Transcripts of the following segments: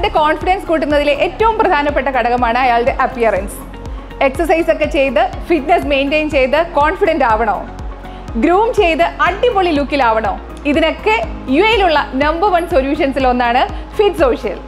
ഒരാളുടെ കോൺഫിഡൻസ് കൂട്ടുന്നതിലെ ഏറ്റവും പ്രധാനപ്പെട്ട ഘടകമാണ് അയാളുടെ അപ്പിയറൻസ് എക്സസൈസ് ഒക്കെ ചെയ്ത് ഫിറ്റ്നസ് മെയിൻറ്റെയിൻ ചെയ്ത് കോൺഫിഡൻ്റ് ആവണോ ഗ്രൂം ചെയ്ത് അടിപൊളി ലുക്കിലാവണോ ഇതിനൊക്കെ യു എയിലുള്ള നമ്പർ വൺ സൊല്യൂഷൻസിൽ ഒന്നാണ് ഫിറ്റ് സോഷ്യൽ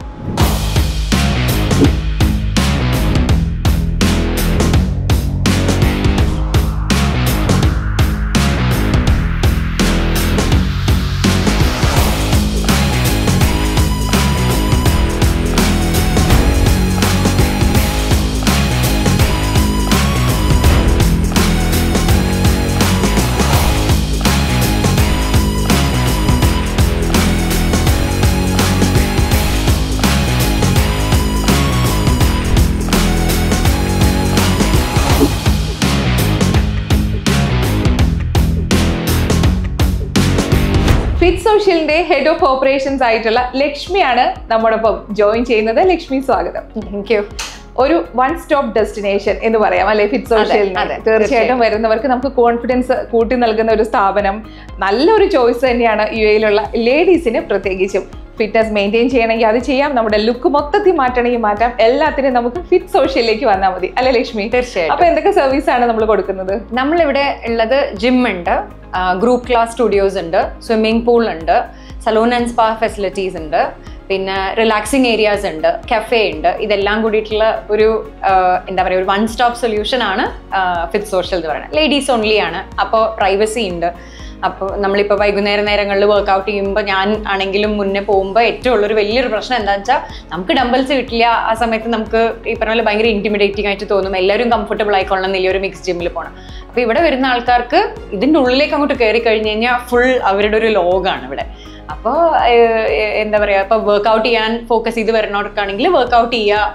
ഫിറ്റ് സോഷ്യലിന്റെ ഹെഡ് ഓഫ് ഓപ്പറേഷൻസ് ആയിട്ടുള്ള ലക്ഷ്മിയാണ് നമ്മോടൊപ്പം ജോയിൻ ചെയ്യുന്നത് ലക്ഷ്മി സ്വാഗതം താങ്ക് യു ഒരു വൺ സ്റ്റോപ്പ് ഡെസ്റ്റിനേഷൻ എന്ന് പറയാം അല്ലെ ഫിറ്റ് സോഷ്യൽ അതെ, തീർച്ചയായിട്ടും വരുന്നവർക്ക് നമുക്ക് കോൺഫിഡൻസ് കൂട്ടി നൽകുന്ന ഒരു സ്ഥാപനം നല്ലൊരു ചോയ്സ് തന്നെയാണ് യു എയിലുള്ള ലേഡീസിന് പ്രത്യേകിച്ചും ഫിറ്റ്നസ് മെയിൻറ്റെയിൻ ചെയ്യണമെങ്കിൽ അത് ചെയ്യാം നമ്മുടെ ലുക്ക് മൊത്തത്തിൽ മാറ്റണമെങ്കിൽ മാറ്റാം എല്ലാത്തിനും നമുക്ക് ഫിറ്റ് സോഷ്യലിലേക്ക് വന്നാൽ മതി അല്ലെ ലക്ഷ്മി തീർച്ചയായിട്ടും അപ്പൊ എന്തൊക്കെ സർവീസ് ആണ് നമ്മൾ കൊടുക്കുന്നത് നമ്മളിവിടെ ഉള്ളത് ജിം ഉണ്ട് ഗ്രൂപ്പ് ക്ലാസ് സ്റ്റുഡിയോസ് ഉണ്ട് സ്വിമ്മിംഗ് പൂൾ ഉണ്ട് സലൂൺ ആൻഡ് സ്പാ ഫെസിലിറ്റീസ് ഉണ്ട് പിന്നെ റിലാക്സിങ് ഏരിയാസ് ഉണ്ട് കഫേ ഉണ്ട് ഇതെല്ലാം കൂടിയിട്ടുള്ള ഒരു ആ, എന്താ പറയുക ഒരു വൺ സ്റ്റോപ്പ് സൊല്യൂഷൻ ആണ് ഫിറ്റ് സോഷ്യൽ എന്ന് പറയുന്നത് ലേഡീസ് ഓൺലി ആണ് അപ്പോൾ പ്രൈവസി ഉണ്ട് അപ്പോൾ നമ്മളിപ്പോൾ വൈകുന്നേര നേരങ്ങളിൽ വർക്കൗട്ട് ചെയ്യുമ്പോൾ ഞാൻ ആണെങ്കിലും മുന്നേ പോകുമ്പോൾ ഏറ്റവും ഉള്ളൊരു വലിയൊരു പ്രശ്നം എന്താണെന്ന് വെച്ചാൽ നമുക്ക് ഡംബൽസ് കിട്ടില്ല ആ സമയത്ത് നമുക്ക് ഈ പറഞ്ഞ പോലെ ഭയങ്കര ഇൻറ്റിമിഡേറ്റിംഗ് ആയിട്ട് തോന്നും എല്ലാവരും കംഫർട്ടബിൾ ആയിക്കൊള്ളണം എന്നില്ല ഒരു മിക്സ് ജിമ്മിൽ പോകണം അപ്പോൾ ഇവിടെ വരുന്ന ആൾക്കാർക്ക് ഇതിൻ്റെ ഉള്ളിലേക്ക് അങ്ങോട്ട് കയറി കഴിഞ്ഞ് കഴിഞ്ഞാൽ ഫുൾ അവരുടെ ഒരു ലോകമാണ് ഇവിടെ അപ്പോൾ എന്താ പറയുക ഇപ്പോൾ വർക്കൗട്ട് ചെയ്യാൻ ഫോക്കസ് ചെയ്ത് വരുന്നവർക്കാണെങ്കിൽ വർക്കൗട്ട്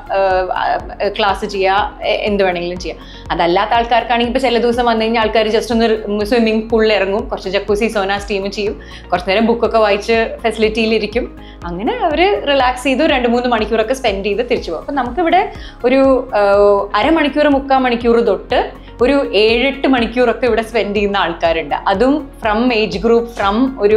ചെയ്യുക ക്ലാസ് ചെയ്യുക എ- എന്ത് വേണമെങ്കിലും ചെയ്യാം അതല്ലാത്ത ആൾക്കാർക്കാണെങ്കിൽ ഇപ്പോൾ ചില ദിവസം വന്നു കഴിഞ്ഞാൽ ആൾക്കാർ ജസ്റ്റ് ഒന്ന് സ്വിമ്മിംഗ് പൂളിൽ ഇറങ്ങും കുറച്ച് ജക്കൂസി സോന സ്റ്റീം ചെയ്യും കുറച്ച് നേരം ബുക്കൊക്കെ വായിച്ച് ഫെസിലിറ്റിയിലിരിക്കും അങ്ങനെ അവർ റിലാക്സ് ചെയ്ത് രണ്ട് മൂന്ന് മണിക്കൂറൊക്കെ സ്പെൻഡ് ചെയ്ത് തിരിച്ചു പോകും അപ്പം നമുക്കിവിടെ ഒരു ആ, അരമണിക്കൂർ മുക്കാൽ മണിക്കൂർ തൊട്ട് ഒരു ഏഴെട്ട് മണിക്കൂറൊക്കെ ഇവിടെ സ്പെൻഡ് ചെയ്യുന്ന ആൾക്കാരുണ്ട് അതും ഫ്രം ഏജ് ഗ്രൂപ്പ് ഫ്രം ഒരു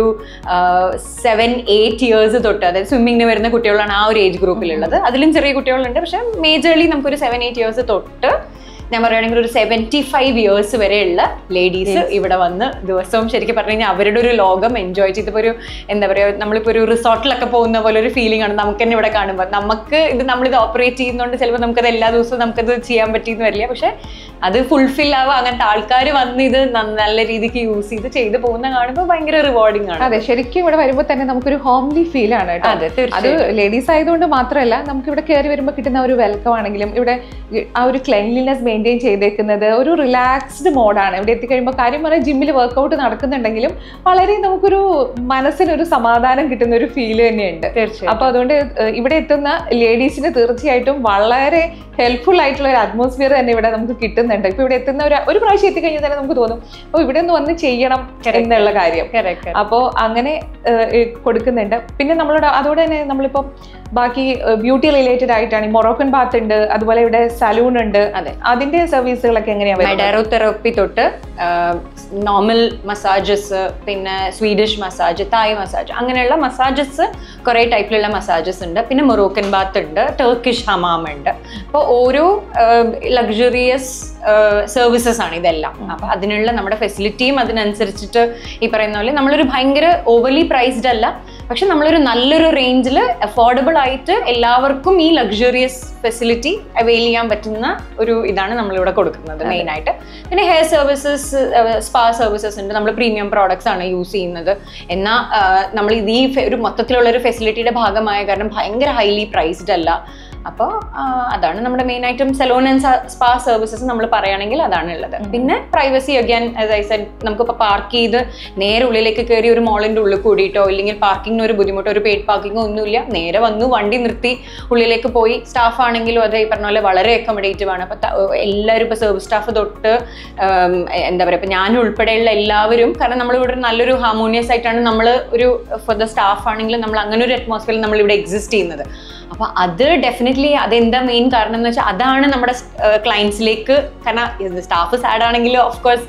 സെവൻ എയ്റ്റ് ഇയേഴ്സ് തൊട്ട് അതായത് സ്വിമ്മിങ്ങിന് വരുന്ന കുട്ടികളാണ് ആ ഒരു ഏജ് ഗ്രൂപ്പിലുള്ളത് അതിലും ചെറിയ കുട്ടികളുണ്ട് പക്ഷെ മേജർലി നമുക്കൊരു സെവൻ എയ്റ്റ് ഇയേഴ്സ് തൊട്ട് ഞാൻ പറയുകയാണെങ്കിൽ ഒരു സെവൻറ്റി ഫൈവ് ഇയേഴ്സ് വരെയുള്ള ലേഡീസ് ഇവിടെ വന്ന് ദിവസവും ശരിക്കും പറഞ്ഞു കഴിഞ്ഞാൽ അവരുടെ ഒരു ലോകം എൻജോയ് ചെയ്തിപ്പോൾ ഒരു എന്താ പറയുക നമ്മളിപ്പോൾ ഒരു റിസോർട്ടിലൊക്കെ പോകുന്ന പോലെ ഒരു ഫീലിംഗ് ആണ് നമുക്ക് തന്നെ ഇവിടെ കാണുമ്പോൾ നമുക്ക് ഇത് നമ്മളിത് ഓപ്പറേറ്റ് ചെയ്യുന്നതുകൊണ്ട് ചിലപ്പോൾ നമുക്കത് എല്ലാ ദിവസവും നമുക്കത് ചെയ്യാൻ പറ്റിയെന്ന് വരില്ല പക്ഷെ അത് ഫുൾഫിൽ ആവുക അങ്ങനത്തെ ആൾക്കാർ വന്ന് ഇത് ന- നല്ല രീതിക്ക് യൂസ് ചെയ്ത് ചെയ്ത് പോകുന്ന കാണുമ്പോൾ ഭയങ്കര റിവാർഡിംഗ് ആണ് അതെ ശരിക്കും ഇവിടെ വരുമ്പോൾ തന്നെ നമുക്കൊരു ഹോംലി ഫീൽ ആണ് കേട്ടോ അതെ അത് തീർച്ചയായും ലേഡീസ് ആയതുകൊണ്ട് മാത്രമല്ല നമുക്ക് ഇവിടെ കയറി വരുമ്പോൾ കിട്ടുന്ന ഒരു വെൽക്കം ആണെങ്കിലും ഇവിടെ ആ ഒരു ക്ലെൻലിനെസ് മെയിൻറ്റെയിൻ ചെയ്തേക്കുന്നത് ഒരു റിലാക്സ്ഡ് മോഡാണ് ഇവിടെ എത്തിക്കഴിയുമ്പോൾ കാര്യം പറഞ്ഞാൽ ജിമ്മിൽ വർക്കൗട്ട് നടക്കുന്നുണ്ടെങ്കിലും വളരെ നമുക്കൊരു മനസ്സിനൊരു സമാധാനം കിട്ടുന്ന ഒരു ഫീൽ തന്നെയുണ്ട് തീർച്ചയായും അപ്പൊ അതുകൊണ്ട് ഏഹ്, ഇവിടെ എത്തുന്ന ലേഡീസിന് തീർച്ചയായിട്ടും വളരെ ഹെൽപ്ഫുൾ ആയിട്ടുള്ള ഒരു അറ്റ്മോസ്ഫിയർ തന്നെ ഇവിടെ നമുക്ക് കിട്ടുന്നുണ്ട് ഇപ്പൊ ഇവിടെ എത്തുന്ന ഒരു ഒരു പ്രാവശ്യം എത്തിക്കഴിഞ്ഞാൽ തന്നെ നമുക്ക് തോന്നും അപ്പോൾ ഇവിടെ ഒന്ന് വന്ന് ചെയ്യണം Correct. എന്നുള്ള കാര്യം കറക്റ്റ് അപ്പോൾ അങ്ങനെ ഏഹ്, ഏഹ്, കൊടുക്കുന്നുണ്ട് പിന്നെ നമ്മളോട് അതോടെ തന്നെ നമ്മളിപ്പോൾ ബാക്കി ബ്യൂട്ടി റിലേറ്റഡ് ആയിട്ടാണ് മൊറോക്കൻ ബാത്ത് ഉണ്ട് അതുപോലെ ഇവിടെ സലൂൺ ഉണ്ട് അതെ അതിന്റെ സർവീസുകളൊക്കെ എങ്ങനെയാ വരുന്നത് മെഡാറോ തെറപ്പി തൊട്ട് നോർമൽ മസാജസ് പിന്നെ സ്വീഡിഷ് മസാജ് തായ് മസാജ് അങ്ങനെയുള്ള മസാജസ് കുറേ ടൈപ്പിലുള്ള മസാജസ് ഉണ്ട് പിന്നെ മൊറോക്കൻ ബാത്ത് ഉണ്ട് ടർക്കിഷ് ഹമാം ഉണ്ട് അപ്പോൾ ഓരോ ലക്ഷറിയസ് സർവീസസ് ആണ് ഇതെല്ലാം അപ്പോൾ അതിനുള്ള നമ്മുടെ ഫെസിലിറ്റിയും അതിനനുസരിച്ചിട്ട് ഈ പറയുന്ന പോലെ നമ്മളൊരു ഭയങ്കര ഓവർലി പ്രൈസ്ഡ് അല്ല പക്ഷെ നമ്മളൊരു നല്ലൊരു റേഞ്ചിൽ അഫോർഡബിൾ ആയിട്ട് എല്ലാവർക്കും ഈ ലക്ഷറിയസ് ഫെസിലിറ്റി അവൈൽ ചെയ്യാൻ പറ്റുന്ന ഒരു ഇതാണ് നമ്മളിവിടെ കൊടുക്കുന്നത് മെയിൻ ആയിട്ട് പിന്നെ ഹെയർ സർവീസസ് സ്പാ സർവീസസ് ഉണ്ട് നമ്മൾ പ്രീമിയം പ്രോഡക്ട്സ് ആണ് യൂസ് ചെയ്യുന്നത് എന്നാൽ നമ്മൾ ഇത് ഈ ഫെ- ഒരു മൊത്തത്തിലുള്ള ഒരു ഫെസിലിറ്റിയുടെ ഭാഗമായ കാരണം ഭയങ്കര ഹൈലി പ്രൈസ്ഡ് അല്ല അപ്പോൾ അതാണ് നമ്മുടെ മെയിൻ ആയിട്ടും സെലോൺ ആൻഡ് സ്പാ സർവീസസ് നമ്മൾ പറയുകയാണെങ്കിൽ അതാണ് ഉള്ളത് പിന്നെ privacy again as I said നമുക്കിപ്പോൾ പാർക്ക് ചെയ്ത് നേരെ ഉള്ളിലേക്ക് കയറി ഒരു മോളിൻ്റെ ഉള്ളിൽ കൂടിയിട്ടോ ഇല്ലെങ്കിൽ പാർക്കിങ്ങിന് ഒരു ബുദ്ധിമുട്ടോ ഒരു പെയ്ഡ് പാർക്കിങ്ങോ ഒന്നുമില്ല നേരെ വന്നു വണ്ടി നിർത്തി ഉള്ളിലേക്ക് പോയി സ്റ്റാഫ് ആണെങ്കിലും അതെ ഈ പറഞ്ഞ പോലെ വളരെ അക്കോമഡേറ്റീവ് ആണ് അപ്പോൾ എല്ലാവരും ഇപ്പോൾ സർവീസ് സ്റ്റാഫ് തൊട്ട് ഉം, എന്താ പറയുക ഇപ്പം ഞാൻ ഉൾപ്പെടെയുള്ള എല്ലാവരും കാരണം നമ്മളിവിടെ ഒരു നല്ലൊരു ഹാർമോണിയസ് ആയിട്ടാണ് നമ്മൾ ഒരു ഫോർ ദ സ്റ്റാഫ് ആണെങ്കിലും നമ്മൾ അങ്ങനെ ഒരു അറ്റ്മോസ്ഫിയറിൽ നമ്മളിവിടെ എക്സിസ്റ്റ് ചെയ്യുന്നത് അപ്പോൾ അത് ഡെഫിനറ്റ്ലി ഡെഫിനറ്റ്ലി അതെന്താ മെയിൻ കാരണം എന്ന് വെച്ചാൽ അതാണ് നമ്മുടെ ക്ലയൻസിലേക്ക് കാരണം സ്റ്റാഫ് സാഡ് ആണെങ്കിലും ഓഫ് കോഴ്സ്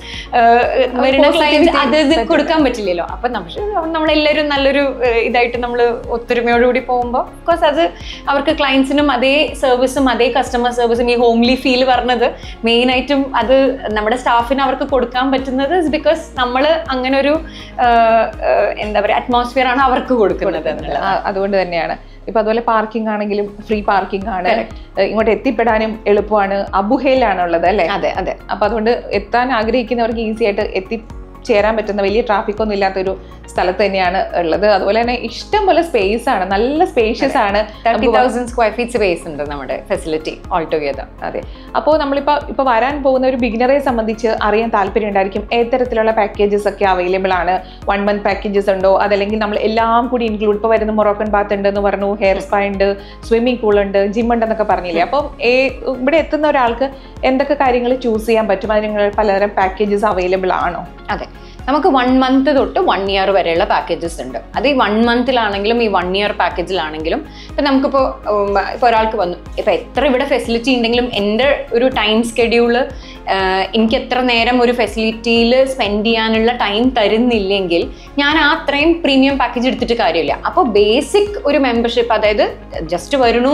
വരുന്ന positivity ക്ലയൻസ് അത് ഇത് പറ്റില്ല. കൊടുക്കാൻ പറ്റില്ലല്ലോ അപ്പൊ നമ്മൾ നമ്മളെല്ലാവരും നല്ലൊരു ഏഹ്, ഇതായിട്ട് നമ്മൾ ഒത്തൊരുമയോടുകൂടി പോകുമ്പോൾ കോഴ്സ് അത് അവർക്ക് ക്ലയൻസിനും അതേ സർവീസും അതേ കസ്റ്റമർ സർവീസും ഈ ഹോംലി ഫീൽ പറഞ്ഞത് മെയിൻ ആയിട്ടും അത് നമ്മുടെ സ്റ്റാഫിന് അവർക്ക് കൊടുക്കാൻ പറ്റുന്നത് ബിക്കോസ് നമ്മൾ അങ്ങനെ ഒരു ഏഹ്, ഏഹ്, എന്താ പറയുക അറ്റ്മോസ്ഫിയർ ആണ് അവർക്ക് കൊടുക്കുന്നത് എന്നുള്ളത് ആ, അതുകൊണ്ട് തന്നെയാണ് ഇപ്പൊ അതുപോലെ പാർക്കിംഗ് ആണെങ്കിലും ഫ്രീ പാർക്കിംഗ് ആണ് ഏഹ് ഇങ്ങോട്ട് എത്തിപ്പെടാനും എളുപ്പമാണ് അബുഹയിലാണ് ഉള്ളത് അല്ലേ അതെ അതെ അപ്പൊ അതുകൊണ്ട് എത്താൻ ആഗ്രഹിക്കുന്നവർക്ക് ഈസി ആയിട്ട് എത്തിച്ചേരാൻ പറ്റുന്ന വലിയ ട്രാഫിക് ഒന്നും ഇല്ലാത്തൊരു സ്ഥലത്ത് തന്നെയാണ് ഉള്ളത് അതുപോലെ തന്നെ ഇഷ്ടം പോലെ സ്പേസ് ആണ് നല്ല സ്പേഷ്യസ് ആണ് thirty thousand square feet space ഉണ്ട് നമ്മുടെ ഫെസിലിറ്റി ഓൾ ടുഗെദർ അതെ അപ്പോൾ നമ്മളിപ്പോൾ ഇപ്പോൾ വരാൻ പോകുന്ന ഒരു ബിഗിനറെ സംബന്ധിച്ച് അറിയാൻ താല്പര്യം ഉണ്ടായിരിക്കും ഏത് തരത്തിലുള്ള പാക്കേജസ് ഒക്കെ അവൈലബിൾ ആണ് വൺ മന്ത് പാക്കേജസ് ഉണ്ടോ അതല്ലെങ്കിൽ നമ്മൾ എല്ലാം കൂടി ഇൻക്ലൂഡ് ഇപ്പോൾ വരുന്ന മൊറോക്കൻ ബാത്ത് ഉണ്ട് എന്ന് പറഞ്ഞു ഹെയർ സ്പാ ഉണ്ട് സ്വിമ്മിംഗ് പൂൾ ഉണ്ട് ജിം ഉണ്ടെന്നൊക്കെ പറഞ്ഞില്ലേ അപ്പം ഏ- ഇവിടെ എത്തുന്ന ഒരാൾക്ക് എന്തൊക്കെ കാര്യങ്ങൾ ചൂസ് ചെയ്യാൻ പറ്റും അതിന് നിങ്ങൾ പലതരം പാക്കേജസ് അവൈലബിൾ ആണോ അതെ നമുക്ക് വൺ മന്ത് തൊട്ട് വൺ ഇയർ വരെയുള്ള പാക്കേജസ് ഉണ്ട് അത് ഈ വൺ മന്തിലാണെങ്കിലും ഈ വൺ ഇയർ പാക്കേജിലാണെങ്കിലും ഇപ്പം നമുക്കിപ്പോൾ ഇപ്പോൾ ഒരാൾക്ക് വന്നു ഇപ്പം എത്ര ഇവിടെ ഫെസിലിറ്റി ഉണ്ടെങ്കിലും എൻ്റെ ഒരു ടൈം സ്കെഡ്യൂള് എനിക്ക് എത്ര നേരം ഒരു ഫെസിലിറ്റിയിൽ സ്പെൻഡ് ചെയ്യാനുള്ള ടൈം തരുന്നില്ലെങ്കിൽ ഞാൻ ആ അത്രയും പ്രീമിയം പാക്കേജ് എടുത്തിട്ട് കാര്യമില്ല അപ്പോൾ ബേസിക് ഒരു മെമ്പർഷിപ്പ് അതായത് ജസ്റ്റ് വരണു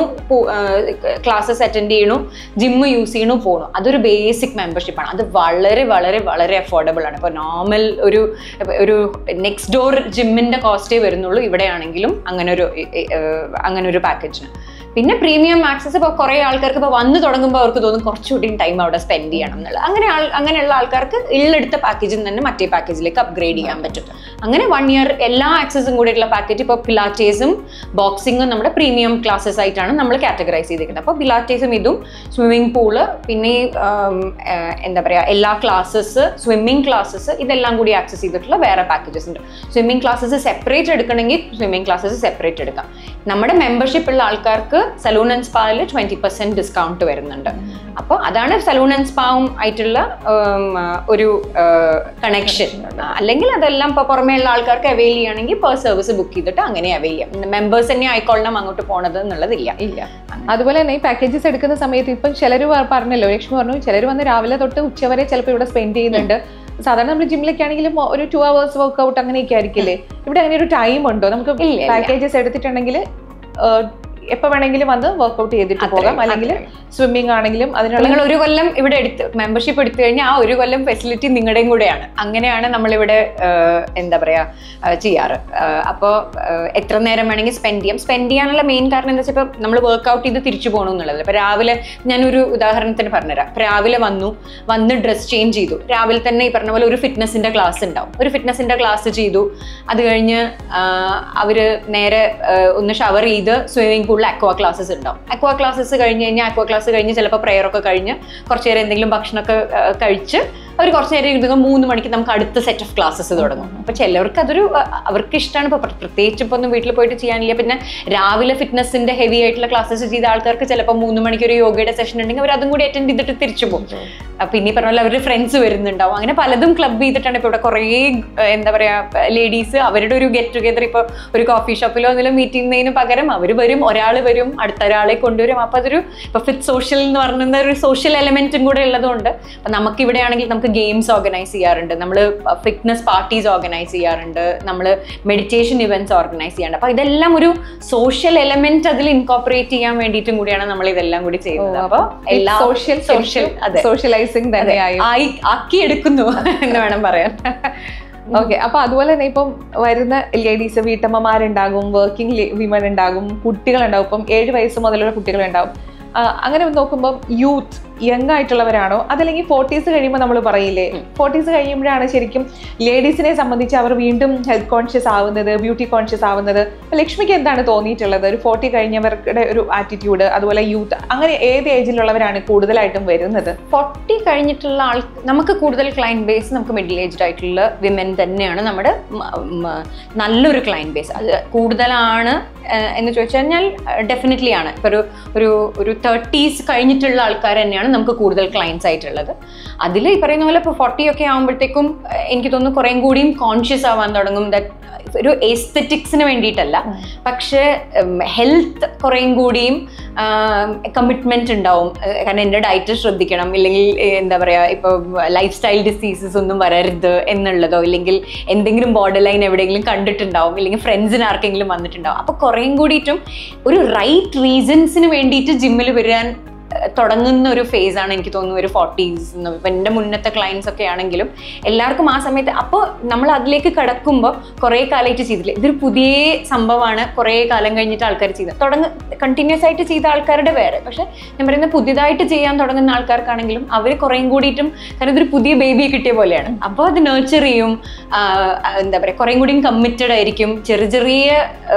ക്ലാസ്സസ് അറ്റൻഡ് ചെയ്യണു ജിമ്മ് യൂസ് ചെയ്യണു പോകണു അതൊരു ബേസിക് മെമ്പർഷിപ്പാണ് അത് വളരെ വളരെ വളരെ അഫോർഡബിൾ ആണ് ഇപ്പോൾ നോർമൽ ഒരു ഒരു നെക്സ്റ്റ് ഡോർ ജിമ്മിൻ്റെ കോസ്റ്റേ വരുന്നുള്ളൂ ഇവിടെയാണെങ്കിലും അങ്ങനെ ഒരു അങ്ങനെ ഒരു പാക്കേജിന് പിന്നെ പ്രീമിയം ആക്സസ് ഇപ്പോൾ കുറേ ആൾക്കാർക്ക് ഇപ്പോൾ വന്ന് തുടങ്ങുമ്പോൾ അവർക്ക് തോന്നും കുറച്ചുകൂടി ടൈം അവിടെ സ്പെൻഡ് ചെയ്യണം എന്നുള്ളത് അങ്ങനെ ആൾ അങ്ങനെയുള്ള ആൾക്കാർക്ക് ഉള്ളെടുത്ത പാക്കേജിൽ നിന്ന് തന്നെ മറ്റേ പാക്കേജിലേക്ക് അപ്ഗ്രേഡ് ചെയ്യാൻ പറ്റും അങ്ങനെ വൺ ഇയർ എല്ലാ ആക്സസും കൂടിയിട്ടുള്ള പാക്കേജ് ഇപ്പോൾ പിലാറ്റേസും ബോക്സിങ്ങും നമ്മുടെ പ്രീമിയം ക്ലാസ്സസ് ആയിട്ടാണ് നമ്മൾ കാറ്റഗറൈസ് ചെയ്തിരിക്കുന്നത് അപ്പോൾ പിലാറ്റേസും ഇതും സ്വിമ്മിംഗ് പൂള് പിന്നെ ഈ, ആം, ആ, എന്താ പറയുക എല്ലാ ക്ലാസ്സസ് സ്വിമ്മിംഗ് ക്ലാസ്സസ് ഇതെല്ലാം കൂടി ആക്സസ് ചെയ്തിട്ടുള്ള വേറെ പാക്കേജസ് ഉണ്ട് സ്വിമ്മിംഗ് ക്ലാസ്സസ് സെപ്പറേറ്റ് എടുക്കണമെങ്കിൽ സ്വിമ്മിംഗ് ക്ലാസ്സസ് സെപ്പറേറ്റ് എടുക്കാം നമ്മുടെ മെമ്പർഷിപ്പ് ഉള്ള ആൾക്കാർക്ക് സലൂൺ ആൻഡ് സ്പായിൽ ട്വൻറ്റി പെർസെൻറ്റ് ഡിസ്കൗണ്ട് വരുന്നുണ്ട് അപ്പോൾ അതാണ് സലൂൺ ആൻഡ് സ്പാവും ആയിട്ടുള്ള ഉം, ആ, ഒരു കണക്ഷൻ അല്ലെങ്കിൽ അതെല്ലാം ഇപ്പോൾ പുറമേ ഉള്ള ആൾക്കാർക്ക് അവൈൽ ചെയ്യുകയാണെങ്കിൽ പെർ സർവീസ് ബുക്ക് ചെയ്തിട്ട് അങ്ങനെ അവൈൽ ചെയ്യാം മെമ്പേഴ്സ് തന്നെ ആയിക്കൊള്ളണം അങ്ങോട്ട് പോണത് എന്നുള്ളതില്ല ഇല്ല അതുപോലെ തന്നെ ഈ പാക്കേജസ് എടുക്കുന്ന സമയത്ത് ഇപ്പം ചിലർ പറഞ്ഞല്ലോ ലക്ഷ്മി പറഞ്ഞു ചിലർ വന്ന് രാവിലെ തൊട്ട് ഉച്ചവരെ ചിലപ്പോൾ ഇവിടെ സ്പെൻഡ് ചെയ്യുന്നുണ്ട് സാധാരണ നമ്മൾ ജിമ്മിലൊക്കെ ആണെങ്കിലും ഒരു ടു അവേഴ്സ് വർക്ക്ഔട്ട് അങ്ങനെയൊക്കെ ആയിരിക്കില്ലേ ഇവിടെ അങ്ങനെ ഒരു ടൈം ഉണ്ടോ നമുക്ക് ഇല്ല, ഇല്ല. പാക്കേജസ് എടുത്തിട്ടുണ്ടെങ്കിൽ എപ്പോൾ വേണമെങ്കിലും വന്ന് വർക്ക്ഔട്ട് ചെയ്തിട്ട് അത്രയും, പോകാം അല്ലെങ്കിൽ അത്രയും. സ്വിമ്മിങ് ആണെങ്കിലും അതിനുള്ള നിങ്ങൾ ഒരു കൊല്ലം ഇവിടെ എടുത്ത് മെമ്പർഷിപ്പ് എടുത്തു കഴിഞ്ഞാൽ ആ ഒരു കൊല്ലം ഫെസിലിറ്റി നിങ്ങളുടെയും കൂടെയാണ് അങ്ങനെയാണ് നമ്മളിവിടെ ആഹ്, എന്താ പറയുക ആഹ്, ചെയ്യാറ് അപ്പോൾ എത്ര നേരം വേണമെങ്കിൽ സ്പെൻഡ് ചെയ്യാം സ്പെൻഡ് ചെയ്യാനുള്ള മെയിൻ കാരണം എന്താ വെച്ചാൽ ഇപ്പോൾ നമ്മൾ വർക്ക്ഔട്ട് ചെയ്ത് തിരിച്ചു പോകണം എന്നുള്ളത് ഇപ്പോൾ രാവിലെ ഞാനൊരു ഉദാഹരണത്തിന് പറഞ്ഞുതരാം ഇപ്പൊ രാവിലെ വന്നു വന്ന് ഡ്രസ് ചേഞ്ച് ചെയ്തു രാവിലെ തന്നെ ഈ പറഞ്ഞ പോലെ ഒരു ഫിറ്റ്നസിൻ്റെ ക്ലാസ് ഉണ്ടാവും ഒരു ഫിറ്റ്നസിൻ്റെ ക്ലാസ് ചെയ്തു അത് കഴിഞ്ഞ് അവർ നേരെ ആഹ്, ഒന്ന് ഷവർ ചെയ്ത് സ്വിമ്മിംഗ് പൂളിൽ അക്വാ ക്ലാസ്സസ് ഉണ്ടാവും അക്വാ ക്ലാസ്സസ് കഴിഞ്ഞ് കഴിഞ്ഞാൽ അക്വാ ക്ലാസ് കഴിഞ്ഞ് ചിലപ്പോൾ പ്രെയറൊക്കെ കഴിഞ്ഞ് കുറച്ച് നേരം എന്തെങ്കിലും ഭക്ഷണമൊക്കെ ആഹ്, കഴിച്ച് അവർ കുറച്ച് നേരം ഇരുന്ന് മൂന്ന് മണിക്ക് നമുക്ക് അടുത്ത സെറ്റ് ഓഫ് ക്ലാസ്സസ് തുടങ്ങും അപ്പോൾ ചിലവർക്ക് അതൊരു അഹ്, അവർക്ക് ഇഷ്ടമാണ് ഇപ്പോൾ പ്രത്യേകിച്ച് ഇപ്പോൾ ഒന്നും വീട്ടിൽ പോയിട്ട് ചെയ്യാനില്ല പിന്നെ രാവിലെ ഫിറ്റ്നസിൻ്റെ ഹെവി ആയിട്ടുള്ള ക്ലാസ്സസ് ചെയ്ത ആൾക്കാർക്ക് ചിലപ്പോൾ മൂന്ന് മണിക്ക് ഒരു യോഗയുടെ സെഷൻ ഉണ്ടെങ്കിൽ അവർ അതും കൂടി അറ്റൻഡ് ചെയ്തിട്ട് തിരിച്ചു പോകും അപ്പൊ ഇനി പറഞ്ഞ പോലെ അവരുടെ ഫ്രണ്ട്സ് വരുന്നുണ്ടാവും അങ്ങനെ പലതും ക്ലബ് ചെയ്തിട്ടാണ് ഇപ്പോൾ ഇവിടെ കുറേ ഏഹ്, എന്താ പറയാ ലേഡീസ് അവരുടെ ഒരു ഗെറ്റ് ടുഗെദർ ഇപ്പോൾ ഒരു കോഫി ഷോപ്പിലോ എന്തെങ്കിലും മീറ്റ് ചെയ്യുന്നതിന് പകരം അവർ വരും ഒരാൾ വരും അടുത്ത ഒരാളെ കൊണ്ടുവരും അപ്പോൾ അതൊരു ഇപ്പോൾ ഫിറ്റ് സോഷ്യൽ എന്ന് പറയുന്ന ഒരു സോഷ്യൽ എലമെന്റും കൂടെ ഉള്ളതുകൊണ്ട് അപ്പം നമുക്ക് ഇവിടെ ആണെങ്കിൽ നമുക്ക് ഗെയിംസ് ഓർഗനൈസ് ചെയ്യാറുണ്ട് നമ്മൾ ഫിറ്റ്നസ് പാർട്ടീസ് ഓർഗനൈസ് ചെയ്യാറുണ്ട് നമ്മൾ മെഡിറ്റേഷൻ ഇവന്റ്സ് ഓർഗനൈസ് ചെയ്യാറുണ്ട് അപ്പോൾ ഇതെല്ലാം ഒരു സോഷ്യൽ എലമെന്റ് അതിൽ ഇൻകോപ്പറേറ്റ് ചെയ്യാൻ വേണ്ടിയിട്ടും കൂടിയാണ് നമ്മൾ ഇതെല്ലാം കൂടി ചെയ്യുന്നത് അപ്പോൾ എല്ലാ സോഷ്യൽ സോഷ്യൽ അതെ സോഷ്യലൈസിങ് തന്നെയായി ആയി ആക്കിയെടുക്കുന്നു എന്ന് വേണം പറയാൻ ഓക്കെ അപ്പൊ അതുപോലെ തന്നെ ഇപ്പം വരുന്ന ലേഡീസ് വീട്ടമ്മമാരുണ്ടാകും വർക്കിംഗ് വിമൻ ഉണ്ടാകും കുട്ടികളുണ്ടാവും ഇപ്പം ഏഴ് വയസ്സ് മുതലുള്ള കുട്ടികളുണ്ടാവും ആ, അങ്ങനെ നോക്കുമ്പോൾ യൂത്ത് യങ് ആയിട്ടുള്ളവരാണോ അതല്ലെങ്കിൽ ഫോർട്ടീസ് കഴിയുമ്പോൾ നമ്മൾ പറയില്ലേ ഫോർട്ടീസ് കഴിയുമ്പോഴാണ് ശരിക്കും ലേഡീസിനെ സംബന്ധിച്ച് അവർ വീണ്ടും ഹെൽത്ത് കോൺഷ്യസ് ആവുന്നത് ബ്യൂട്ടി കോൺഷ്യസ് ആവുന്നത് അപ്പൊ ലക്ഷ്മിക്ക് എന്താണ് തോന്നിയിട്ടുള്ളത് ഒരു ഫോർട്ടി കഴിഞ്ഞവരുടെ ഒരു ആറ്റിറ്റ്യൂഡ് അതുപോലെ യൂത്ത് അങ്ങനെ ഏത് ഏജിലുള്ളവരാണ് കൂടുതലായിട്ടും വരുന്നത് ഫോർട്ടി കഴിഞ്ഞിട്ടുള്ള ആൾ നമുക്ക് കൂടുതൽ ക്ലയൻറ്റ് ബേസ് നമുക്ക് മിഡിൽ ഏജ്ഡ് ആയിട്ടുള്ള വിമൻ തന്നെയാണ് നമ്മുടെ മ- മ- നല്ലൊരു ക്ലയൻറ്റ് ബേസ് അത് കൂടുതലാണ് ഏഹ്, എന്ന് ചോദിച്ചു കഴിഞ്ഞാൽ ഡെഫിനറ്റ്ലി ആണ് ഇപ്പോൾ ഒരു ഒരു ഒരു തേർട്ടീസ് കഴിഞ്ഞിട്ടുള്ള ആൾക്കാർ തന്നെയാണ് നമുക്ക് കൂടുതൽ ക്ലയൻസ് ആയിട്ടുള്ളത് അതിൽ ഈ പറയുന്ന പോലെ ഇപ്പോൾ ഫോർട്ടി ഒക്കെ ആകുമ്പോഴത്തേക്കും ഏഹ്, എനിക്ക് തോന്നുന്നു കുറേം കൂടിയും കോൺഷ്യസ് ആവാൻ തുടങ്ങും ദാറ്റ് ഒരു എസ്തറ്റിക്സിന് വേണ്ടിയിട്ടല്ല പക്ഷേ ഹെൽത്ത് കുറേയും കൂടിയും കമ്മിറ്റ്മെന്റ് ഉണ്ടാവും ഏഹ് കാരണം എൻ്റെ ഡയറ്റ് ശ്രദ്ധിക്കണം ഇല്ലെങ്കിൽ ഏഹ് എന്താ പറയുക ഇപ്പോൾ ലൈഫ് സ്റ്റൈൽ ഡിസീസസ് ഒന്നും വരരുത് എന്നുള്ളതോ ഇല്ലെങ്കിൽ എന്തെങ്കിലും ബോർഡർ ലൈൻ എവിടെയെങ്കിലും കണ്ടിട്ടുണ്ടാവും ഇല്ലെങ്കിൽ ഫ്രണ്ട്സിന് ആർക്കെങ്കിലും വന്നിട്ടുണ്ടാവും അപ്പോൾ കുറേയും കൂടിയിട്ടും ഒരു റൈറ്റ് റീസൺസിന് വേണ്ടിയിട്ട് ജിമ്മിൽ വരാൻ ഏഹ് തുടങ്ങുന്ന ഒരു phase ആണ് എനിക്ക് തോന്നുന്നു ഒരു ഫോർട്ടീസ് ഇപ്പം എൻ്റെ മുന്നത്തെ ക്ലയൻസ് ഒക്കെ ആണെങ്കിലും എല്ലാവർക്കും ആ സമയത്ത് അപ്പോൾ നമ്മൾ അതിലേക്ക് കടക്കുമ്പോൾ കുറേ കാലമായിട്ട് ചെയ്തില്ല ഇതൊരു പുതിയ സംഭവമാണ് കുറേ കാലം കഴിഞ്ഞിട്ട് ആൾക്കാർ ചെയ്തത് തുടങ്ങ കണ്ടിന്യൂസ് ആയിട്ട് ചെയ്ത ആൾക്കാരുടെ വേറെ പക്ഷെ ഞാൻ പറയുന്നത് പുതിയതായിട്ട് ചെയ്യാൻ തുടങ്ങുന്ന ആൾക്കാർക്കാണെങ്കിലും അവർ കുറേയും കൂടിയിട്ടും കാരണം ഇതൊരു പുതിയ ബേബിയെ കിട്ടിയ പോലെയാണ് അപ്പോൾ അത് നേർച്ചർ ചെയ്യും ആഹ് എന്താ പറയുക കുറേയും കൂടിയും കമ്മിറ്റഡ് ആയിരിക്കും ചെറിയ ചെറിയ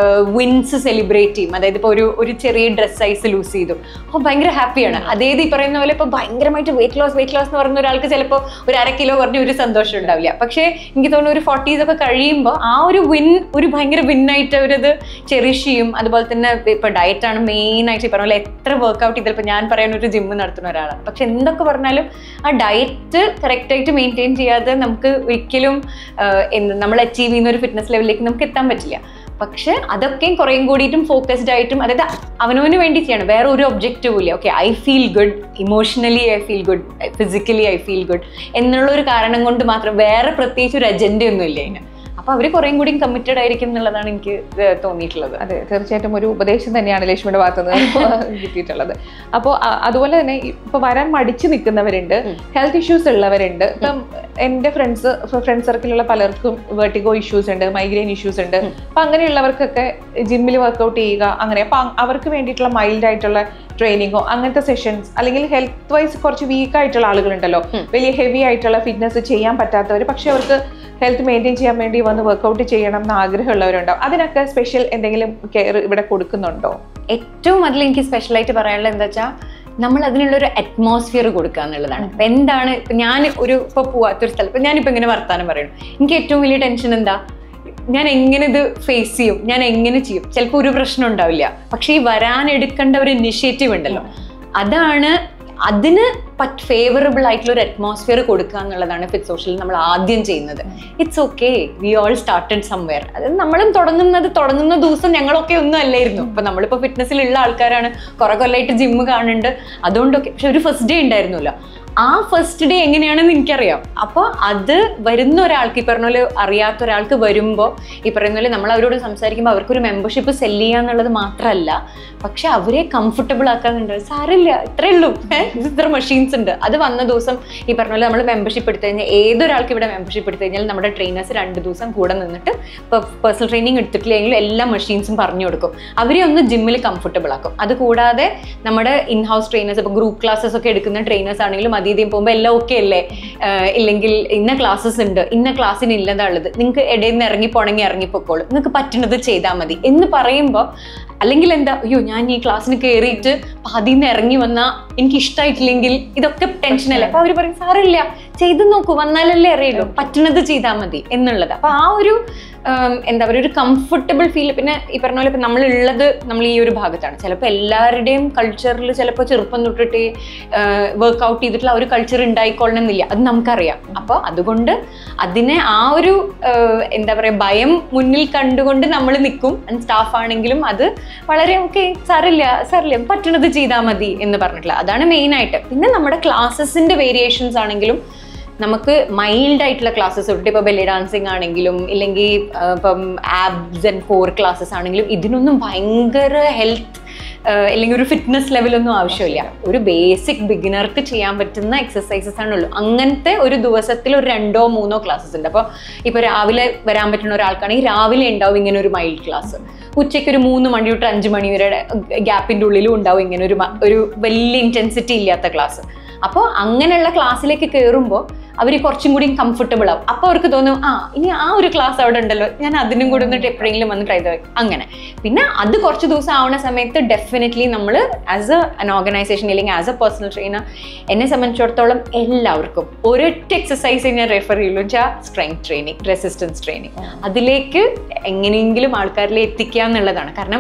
വിൻസ് സെലിബ്രേറ്റ് ചെയ്യും അതായത് ഇപ്പോൾ ഒരു ഒരു ചെറിയ ഡ്രസ് സൈസ് ലൂസ് ചെയ്തു അപ്പോൾ ഭയങ്കര ഹാപ്പിയാണ് അതേത് ഈ പറയുന്ന പോലെ ഇപ്പോൾ ഭയങ്കരമായിട്ട് വെയിറ്റ് ലോസ് വെയിറ്റ് ലോസ് എന്ന് പറയുന്ന ഒരാൾക്ക് ചിലപ്പോൾ ഒരു അര കിലോ പറഞ്ഞ ഒരു സന്തോഷം ഉണ്ടാവില്ല പക്ഷേ എനിക്ക് തോന്നുന്നു ഒരു ഫോർട്ടീസ് ഒക്കെ കഴിയുമ്പോൾ ആ ഒരു വിൻ ഒരു ഭയങ്കര വിന്നായിട്ട് അവരത് ചെറിഷ് ചെയ്യും അതുപോലെ തന്നെ ഇപ്പോൾ ഡയറ്റാണ് മെയിൻ ആയിട്ട് ഈ പറഞ്ഞ പോലെ എത്ര വർക്കൗട്ട് ചെയ്തപ്പോൾ ഞാൻ പറയുന്ന ഒരു ജിമ്മ് നടത്തുന്ന ഒരാളാണ് പക്ഷെ എന്തൊക്കെ പറഞ്ഞാലും ആ ഡയറ്റ് കറക്റ്റായിട്ട് മെയിൻറ്റെയിൻ ചെയ്യാതെ നമുക്ക് ഒരിക്കലും ആഹ്, എന്ത് നമ്മൾ അച്ചീവ് ചെയ്യുന്ന ഒരു ഫിറ്റ്നസ് ലെവലിലേക്ക് നമുക്ക് എത്താൻ പറ്റില്ല പക്ഷെ അതൊക്കെയും കുറേയും കൂടിയിട്ടും ഫോക്കസ്ഡ് ആയിട്ടും അതായത് അവനവന് വേണ്ടി ചെയ്യണം വേറെ ഒരു ഒബ്ജക്റ്റീവും ഇല്ല okay I feel good emotionally I feel good physically I feel good എന്നുള്ള ഒരു കാരണം കൊണ്ട് മാത്രം വേറെ പ്രത്യേകിച്ച് ഒരു അജണ്ടയൊന്നും ഇല്ല അതിന് അപ്പൊ അവർ കുറേയും കൂടിയും കമ്മിറ്റഡ് ആയിരിക്കും എന്നുള്ളതാണ് എനിക്ക് ഏഹ് തോന്നിയിട്ടുള്ളത് അതെ തീർച്ചയായിട്ടും ഒരു ഉപദേശം തന്നെയാണ് ലക്ഷ്മിയുടെ ഭാഗത്ത് നിന്ന് കിട്ടിയിട്ടുള്ളത് അപ്പോൾ അതുപോലെ തന്നെ ഇപ്പൊ വരാൻ മടിച്ചു നിൽക്കുന്നവരുണ്ട് ഹെൽത്ത് ഇഷ്യൂസ് ഉള്ളവരുണ്ട് ഇപ്പം എൻ്റെ ഫ്രണ്ട്സ് ഫ്രണ്ട് സർക്കിലുള്ള പലർക്കും വെർട്ടിഗോ ഇഷ്യൂസ് ഉണ്ട് മൈഗ്രെയിൻ ഇഷ്യൂസ് ഉണ്ട് അപ്പൊ അങ്ങനെയുള്ളവർക്കൊക്കെ ജിമ്മിൽ വർക്കൗട്ട് ചെയ്യുക അങ്ങനെ അപ്പൊ അ- അവർക്ക് വേണ്ടിയിട്ടുള്ള മൈൽഡ് ആയിട്ടുള്ള ട്രെയിനിങ്ങോ അങ്ങനത്തെ സെഷൻസ് അല്ലെങ്കിൽ ഹെൽത്ത് വൈസ് കുറച്ച് വീക്ക് ആയിട്ടുള്ള ആളുകളുണ്ടല്ലോ വലിയ ഹെവി ആയിട്ടുള്ള ഫിറ്റ്നസ് ചെയ്യാൻ പറ്റാത്തവർ പക്ഷെ അവർക്ക് ഹെൽത്ത് മെയിൻറ്റെയിൻ ചെയ്യാൻ വേണ്ടി വന്ന് വർക്കൗട്ട് ചെയ്യണം എന്ന് ആഗ്രഹമുള്ളവരുണ്ടാവും അതിനൊക്കെ സ്പെഷ്യൽ എന്തെങ്കിലും കെയർ ഇവിടെ കൊടുക്കുന്നുണ്ടോ ഏറ്റവും അതിൽ എനിക്ക് സ്പെഷ്യലായിട്ട് പറയാനുള്ളത് എന്താ വെച്ചാൽ നമ്മൾ അതിനുള്ള ഒരു അറ്റ്മോസ്ഫിയർ കൊടുക്കുക എന്നുള്ളതാണ് ഇപ്പൊ എന്താണ് ഇപ്പൊ ഞാൻ ഒരു ഇപ്പൊ പോവാത്തൊരു സ്ഥലം ഇപ്പൊ ഞാനിപ്പോ ഇങ്ങനെ വർത്താനം പറയണം എനിക്ക് ഏറ്റവും വലിയ ടെൻഷൻ എന്താ ഞാൻ എങ്ങനെ ഇത് ഫേസ് ചെയ്യും ഞാൻ എങ്ങനെ ചെയ്യും ചിലപ്പോൾ ഒരു പ്രശ്നം ഉണ്ടാവില്ല പക്ഷെ ഈ വരാൻ എടുക്കേണ്ട ഒരു ഇനിഷ്യേറ്റീവ് ഉണ്ടല്ലോ അതാണ് അതിന് പറ്റ് ഫേവറബിൾ ആയിട്ടുള്ള ഒരു അറ്റ്മോസ്ഫിയർ കൊടുക്കുക എന്നുള്ളതാണ് ഫിറ്റ് സോഷ്യൽ നമ്മൾ ആദ്യം ചെയ്യുന്നത് it's okay we all started somewhere അത് നമ്മളും തുടങ്ങുന്നത് തുടങ്ങുന്ന ദിവസം ഞങ്ങളൊക്കെ ഒന്നും അല്ലായിരുന്നു ഇപ്പൊ നമ്മളിപ്പോ ഫിറ്റ്നസ്സിലുള്ള ആൾക്കാരാണ് കുറെ കൊല്ലമായിട്ട് ജിമ്മ് കാണുന്നുണ്ട് അതുകൊണ്ടൊക്കെ പക്ഷെ ഒരു ഫസ്റ്റ് ഡേ ഉണ്ടായിരുന്നല്ലോ ആ ഫസ്റ്റ് ഡേ എങ്ങനെയാണെന്ന് എനിക്കറിയാം അപ്പോൾ അത് വരുന്ന ഒരാൾക്ക് ഈ പറഞ്ഞ പോലെ അറിയാത്ത ഒരാൾക്ക് വരുമ്പോൾ ഈ പറയുന്ന പോലെ നമ്മൾ അവരോട് സംസാരിക്കുമ്പോൾ അവർക്കൊരു മെമ്പർഷിപ്പ് സെല് ചെയ്യുക എന്നുള്ളത് മാത്രമല്ല പക്ഷെ അവരെ കംഫർട്ടബിൾ ആക്കാന്നുണ്ട് സാരമില്ല ഇത്രയേ ഉള്ളൂ ഏഹ് ഇത് ഇത്ര മെഷീൻസ് ഉണ്ട് അത് വന്ന ദിവസം ഈ പറഞ്ഞ പോലെ നമ്മൾ മെമ്പർഷിപ്പ് എടുത്തു കഴിഞ്ഞാൽ ഏതൊരാൾക്ക് ഇവിടെ മെമ്പർഷിപ്പ് എടുത്തു കഴിഞ്ഞാൽ നമ്മുടെ ട്രെയിനേഴ്സ് രണ്ട് ദിവസം കൂടെ നിന്നിട്ട് ഇപ്പോൾ പേഴ്സണൽ ട്രെയിനിങ് എടുത്തിട്ടില്ലെങ്കിലും എല്ലാ മെഷീൻസും പറഞ്ഞു കൊടുക്കും അവരെ ഒന്ന് ജിമ്മിൽ കംഫർട്ടബിൾ ആക്കും അത് കൂടാതെ നമ്മുടെ ഇൻ ഹൗസ് ട്രെയിനേഴ്സ് ഇപ്പോൾ ഗ്രൂപ്പ് ക്ലാസ്സസ് ഒക്കെ എടുക്കുന്ന ട്രെയിനേഴ്സ് ആണെങ്കിലും അതീതയും പോകുമ്പോൾ എല്ലാം ഓക്കെ അല്ലേ ആഹ് ഇല്ലെങ്കിൽ ഇന്ന ക്ലാസ്സസ് ഉണ്ട് ഇന്ന ക്ലാസ്സിന് ഇല്ലതാ ഉള്ളത് നിങ്ങൾക്ക് ഇടയിൽ നിന്ന് ഇറങ്ങി പോണെങ്കിൽ ഇറങ്ങിപ്പോക്കോളൂ നിങ്ങൾക്ക് പറ്റുന്നത് ചെയ്താൽ മതി എന്ന് പറയുമ്പോൾ അല്ലെങ്കിൽ എന്താ അയ്യോ ഞാൻ ഈ ക്ലാസ്സിന് കയറിയിട്ട് പാതിയിൽ നിന്ന് ഇറങ്ങി വന്നാൽ എനിക്ക് ഇഷ്ടമായിട്ടില്ലെങ്കിൽ ഇതൊക്കെ ടെൻഷനല്ലേ അപ്പൊ അവർ പറയും സാറില്ല ചെയ്ത് നോക്കൂ വന്നാലല്ലേ അറിയുള്ളൂ പറ്റുന്നത് ചെയ്താൽ മതി എന്നുള്ളത് അപ്പൊ ആ ഒരു ഉം, എന്താ പറയുക ഒരു കംഫർട്ടബിൾ ഫീൽ പിന്നെ ഈ പറഞ്ഞ പോലെ ഇപ്പം നമ്മളുള്ളത് നമ്മൾ ഈ ഒരു ഭാഗത്താണ് ചിലപ്പോൾ എല്ലാവരുടെയും കൾച്ചറിൽ ചിലപ്പോൾ ചെറുപ്പം തൊട്ടിട്ട് വർക്ക്ഔട്ട് ചെയ്തിട്ടുള്ള ആ ഒരു കൾച്ചർ ഉണ്ടായിക്കൊള്ളണമെന്നില്ല അത് നമുക്കറിയാം അപ്പോൾ അതുകൊണ്ട് അതിനെ ആ ഒരു ആഹ്, എന്താ പറയുക ഭയം മുന്നിൽ കണ്ടുകൊണ്ട് നമ്മൾ നിൽക്കും സ്റ്റാഫ് ആണെങ്കിലും അത് വളരെ ഓക്കെ സാറില്ല സാറില്ല പറ്റണത് ചെയ്താൽ മതി എന്ന് പറഞ്ഞിട്ടില്ല അതാണ് മെയിൻ ആയിട്ട് പിന്നെ നമ്മുടെ ക്ലാസ്സസിന്റെ വേരിയേഷൻസ് ആണെങ്കിലും നമുക്ക് മൈൽഡ് ആയിട്ടുള്ള ക്ലാസ്സസ് ഉണ്ട് ഇപ്പോൾ ബെല്ലി ഡാൻസിങ് ആണെങ്കിലും ഇല്ലെങ്കിൽ ആ, ഇപ്പം ആബ്സ് ആൻഡ് കോർ ക്ലാസ്സസ് ആണെങ്കിലും ഇതിനൊന്നും ഭയങ്കര ഹെൽത്ത് അല്ലെങ്കിൽ ഒരു ഫിറ്റ്നസ് ലെവലൊന്നും ആവശ്യമില്ല ഒരു ബേസിക് ബിഗിനർക്ക് ചെയ്യാൻ പറ്റുന്ന എക്സസൈസസ് ആണുള്ളൂ അങ്ങനത്തെ ഒരു ദിവസത്തിൽ ഒരു രണ്ടോ മൂന്നോ ക്ലാസ്സസ് ഉണ്ട് അപ്പോൾ ഇപ്പോൾ രാവിലെ വരാൻ പറ്റുന്ന ഒരാൾക്കാണെങ്കിൽ രാവിലെ ഉണ്ടാവും ഇങ്ങനെ ഒരു മൈൽഡ് ക്ലാസ് ഉച്ചയ്ക്ക് ഒരു മൂന്ന് മണി തൊട്ട് അഞ്ച് മണി വരെ ഗ്യാപ്പിൻ്റെ ഉള്ളിലും ഉണ്ടാവും ഇങ്ങനെ ഒരു മ- ഒരു വലിയ ഇൻറ്റൻസിറ്റി ഇല്ലാത്ത ക്ലാസ് അപ്പോൾ അങ്ങനെയുള്ള ക്ലാസ്സിലേക്ക് കയറുമ്പോൾ അവർ കുറച്ചും കൂടി കംഫർട്ടബിൾ ആവും അപ്പോൾ അവർക്ക് തോന്നും ആ ഇനി ആ ഒരു ക്ലാസ് അവിടെ ഉണ്ടല്ലോ ഞാൻ അതിനും കൂടി ഒന്നിട്ട് എപ്പോഴെങ്കിലും വന്ന് ട്രൈ ചെയ്ത് അങ്ങനെ പിന്നെ അത് കുറച്ച് ദിവസം ആവുന്ന സമയത്ത് ഡെഫിനറ്റ്ലി നമ്മൾ ആസ് എ അൻ ഓർഗനൈസേഷൻ അല്ലെങ്കിൽ ആസ് എ പേഴ്സണൽ ട്രെയിനർ എന്നെ സംബന്ധിച്ചിടത്തോളം എല്ലാവർക്കും ഒരൊറ്റ എക്സസൈസ് ഞാൻ റെഫർ ചെയ്യുള്ളൂ വെച്ചാൽ സ്ട്രെങ്ത് ട്രെയിനിങ് റെസിസ്റ്റൻസ് ട്രെയിനിങ് അതിലേക്ക് എങ്ങനെയെങ്കിലും ആൾക്കാരിൽ എത്തിക്കുക എന്നുള്ളതാണ് കാരണം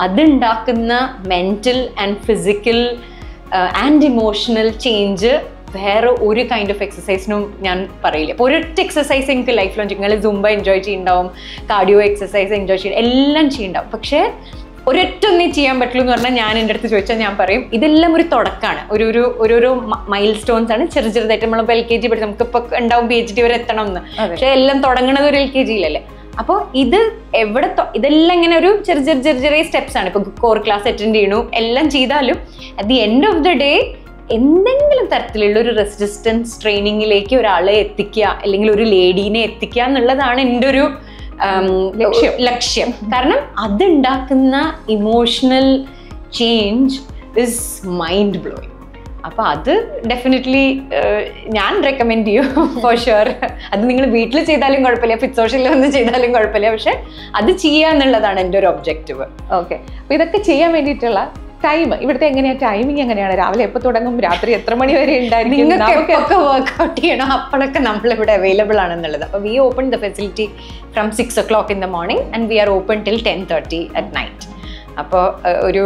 അതുണ്ടാക്കുന്ന mental and physical and emotional change വേറെ ഒരു കൈൻഡ് ഓഫ് എക്സസൈസിനും ഞാൻ പറയില്ല ഇപ്പോൾ ഒരൊറ്റ എക്സസൈസ് എനിക്ക് ലൈഫിലും നിങ്ങൾ സുംബ എൻജോയ് ചെയ്യുന്നുണ്ടാവും കാർഡിയോ എക്സസൈസ് എൻജോയ് ചെയ്യും എല്ലാം ചെയ്യുന്നുണ്ടാവും പക്ഷേ ഒരൊറ്റ ഒന്നേ ചെയ്യാൻ പറ്റുള്ളൂ എന്ന് പറഞ്ഞാൽ ഞാൻ എൻ്റെ അടുത്ത് ചോദിച്ചാൽ ഞാൻ പറയും ഇതെല്ലാം ഒരു തുടക്കമാണ് ഒരു ഒരു ഓരോരോ മൈൽ സ്റ്റോൺസ് ആണ് ചെറു ചെറുതായിട്ട് നമ്മളിപ്പോൾ എൽ കെ ജി പഠിച്ച് നമുക്ക് ഇപ്പോൾ ഉണ്ടാവും പി എച്ച് ഡി വരെ എത്തണം എന്ന് അതെ. പക്ഷെ എല്ലാം തുടങ്ങണത് ഒരു എൽ കെ ജിയിലല്ലേ അപ്പോൾ ഇത് എവിടെ തൊ- ഇതെല്ലാം ഇങ്ങനെ ഒരു ചെറിയ ചെറിയ ചെറിയ ചെറിയ സ്റ്റെപ്സ് ആണ് ഇപ്പോൾ കോർ ക്ലാസ് അറ്റൻഡ് ചെയ്യണു എല്ലാം ചെയ്താലും at the end of the day എന്തെങ്കിലും തരത്തിലുള്ള ഒരു റെസിസ്റ്റൻസ് ട്രെയിനിങ്ങിലേക്ക് ഒരാളെ എത്തിക്കുക അല്ലെങ്കിൽ ഒരു ലേഡീനെ എത്തിക്കുക എന്നുള്ളതാണ് എൻ്റെ ഒരു ഉം, ലക്ഷ്യം. ലക്ഷ്യം കാരണം അതുണ്ടാക്കുന്ന emotional change is mind blowing അപ്പൊ അത് ഡെഫിനറ്റ്ലി ഞാൻ റെക്കമെൻഡ് ചെയ്യും ഫോർ ഷുവർ അത് നിങ്ങൾ വീട്ടിൽ ചെയ്താലും കുഴപ്പമില്ല ഫിറ്റ് സോഷ്യലിൽ വന്ന് ചെയ്താലും കുഴപ്പമില്ല പക്ഷെ അത് ചെയ്യുക എന്നുള്ളതാണ് എൻ്റെ ഒരു ഒബ്ജക്റ്റീവ് ഓക്കെ അപ്പൊ ഇതൊക്കെ ചെയ്യാൻ വേണ്ടിയിട്ടുള്ള ടൈം ഇവിടുത്തെ എങ്ങനെയാ ടൈമിംഗ് എങ്ങനെയാണ് രാവിലെ എപ്പോ തുടങ്ങും രാത്രി എത്ര മണി വരെ ഉണ്ടായിരിക്കും നിങ്ങൾക്ക് നമുക്ക് എപ്പൊക്കെ വർക്ക്ഔട്ട് ചെയ്യണം അപ്പോഴൊക്കെ നമ്മളിവിടെ അവൈലബിൾ ആണെന്നുള്ളത് അപ്പോൾ we open the facility from six o'clock in the morning and we are open till ten thirty at night അപ്പോൾ ഒരു